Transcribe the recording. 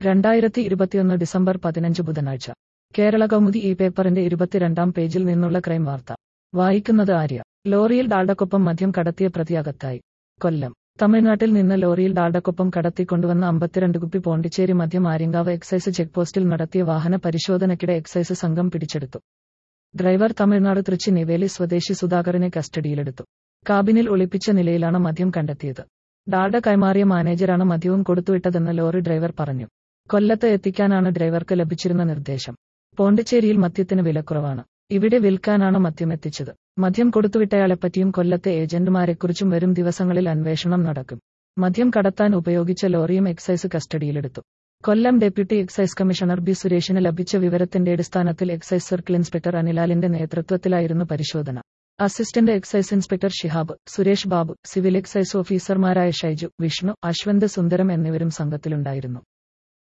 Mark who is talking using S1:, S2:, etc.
S1: രണ്ടായിരത്തി ഇരുപത്തിയൊന്ന് ഡിസംബർ പതിനഞ്ച് ബുധനാഴ്ച കേരള കൗമുദി ഈ പേപ്പറിന്റെ ഇരുപത്തിരണ്ടാം പേജിൽ നിന്നുള്ള ക്രൈം വാർത്ത വായിക്കുന്നത് ആര്യ ലോറിയിൽ ഡാൾഡക്കൊപ്പം മദ്യം കടത്തിയ പ്രതി അകത്തായി കൊല്ലം തമിഴ്നാട്ടിൽ നിന്ന് ലോറിയിൽ ഡാൾഡക്കൊപ്പം കടത്തിക്കൊണ്ടുവന്ന അമ്പത്തിരണ്ട് കുപ്പി പോണ്ടിച്ചേരി മദ്യം ആര്യങ്കാവ് എക്സൈസ് ചെക്ക് പോസ്റ്റിൽ നടത്തിയ വാഹന പരിശോധനയ്ക്കിടെ എക്സൈസ് സംഘം പിടിച്ചെടുത്തു ഡ്രൈവർ തമിഴ്നാട് തൃച്ചി നെവേലി സ്വദേശി സുധാകരനെ കസ്റ്റഡിയിലെടുത്തു കാബിനിൽ ഒളിപ്പിച്ച നിലയിലാണ് മദ്യം കണ്ടെത്തിയത് ഡാഡ കൈമാറിയ മാനേജരാണ് മദ്യവും കൊടുത്തുവിട്ടതെന്ന് ലോറി ഡ്രൈവർ പറഞ്ഞു കൊല്ലത്ത് എത്തിക്കാനാണ് ഡ്രൈവർക്ക് ലഭിച്ചിരുന്ന നിർദ്ദേശം പോണ്ടിച്ചേരിയിൽ മദ്യത്തിന് വിലക്കുറവാണ് ഇവിടെ വിൽക്കാനാണ് മദ്യം എത്തിച്ചത് മദ്യം കൊടുത്തുവിട്ടയാളെപ്പറ്റിയും കൊല്ലത്തെ ഏജന്റുമാരെക്കുറിച്ചും വരും ദിവസങ്ങളിൽ അന്വേഷണം നടക്കും മദ്യം കടത്താൻ ഉപയോഗിച്ച ലോറിയും എക്സൈസ് കസ്റ്റഡിയിലെടുത്തു Kollam deputy excise commissioner B സുരേഷിന് ലഭിച്ച വിവരത്തിന്റെ അടിസ്ഥാനത്തിൽ എക്സൈസ് സർക്കിൾ ഇൻസ്പെക്ടർ അനിലാലിന്റെ നേതൃത്വത്തിലായിരുന്നു പരിശോധന assistant excise inspector Shihab Suresh Babu civil excise ഓഫീസർമാരായ ഷൈജു വിഷ്ണു അശ്വന്ത് സുന്ദരം എന്നിവരും സംഘത്തിലുണ്ടായിരുന്നു